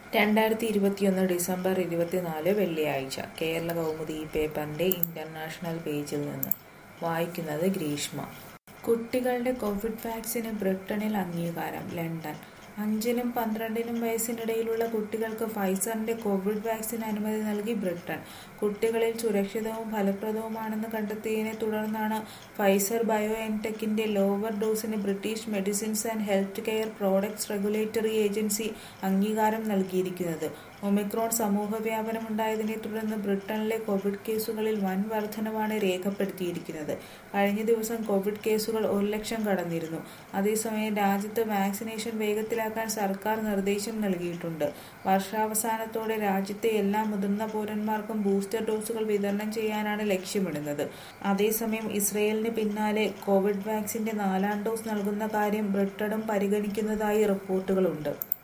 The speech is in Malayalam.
രണ്ടായിരത്തി ഇരുപത്തിയൊന്ന് ഡിസംബർ ഇരുപത്തിനാല് വെള്ളിയാഴ്ച കേരള കൗമുദി ഈ പേപ്പറിന്റെ ഇന്റർനാഷണൽ പേജിൽ നിന്ന് വായിക്കുന്നത് ഗ്രീഷ്മ കുട്ടികളുടെ കോവിഡ് വാക്സിന് ബ്രിട്ടനിൽ അംഗീകാരം ലണ്ടൻ അഞ്ചിനും പന്ത്രണ്ടിനും വയസ്സിനിടയിലുള്ള കുട്ടികൾക്ക് ഫൈസറിന്റെ കോവിഡ് വാക്സിൻ അനുമതി നൽകി ബ്രിട്ടൻ കുട്ടികളിൽ സുരക്ഷിതവും ഫലപ്രദവുമാണെന്ന് കണ്ടെത്തിയതിനെ തുടർന്നാണ് ഫൈസർ ബയോ എൻടെക്കിന്റെ ലോവർ ഡോസിന് British medicines and health care products regulatory agency അംഗീകാരം നൽകിയിരിക്കുന്നത് ഒമിക്രോൺ സമൂഹ വ്യാപനമുണ്ടായതിനെ തുടർന്ന് ബ്രിട്ടനിലെ കോവിഡ് കേസുകളിൽ വൻ വർധനവാണ് രേഖപ്പെടുത്തിയിരിക്കുന്നത് കഴിഞ്ഞ ദിവസം കോവിഡ് കേസുകൾ ഒരു ലക്ഷം കടന്നിരുന്നു അതേസമയം രാജ്യത്ത് വാക്സിനേഷൻ വേഗത്തിലാക്കാൻ സർക്കാർ നിർദ്ദേശം നൽകിയിട്ടുണ്ട് വർഷാവസാനത്തോടെ രാജ്യത്തെ എല്ലാ മുതിർന്ന പൗരന്മാർക്കും ബൂസ്റ്റർ ഡോസുകൾ വിതരണം ചെയ്യാനാണ് ലക്ഷ്യമിടുന്നത് അതേസമയം ഇസ്രയേലിന് പിന്നാലെ കോവിഡ് വാക്സിന്റെ നാലാം ഡോസ് നൽകുന്ന കാര്യം ബ്രിട്ടനും പരിഗണിക്കുന്നതായി റിപ്പോർട്ടുകളുണ്ട്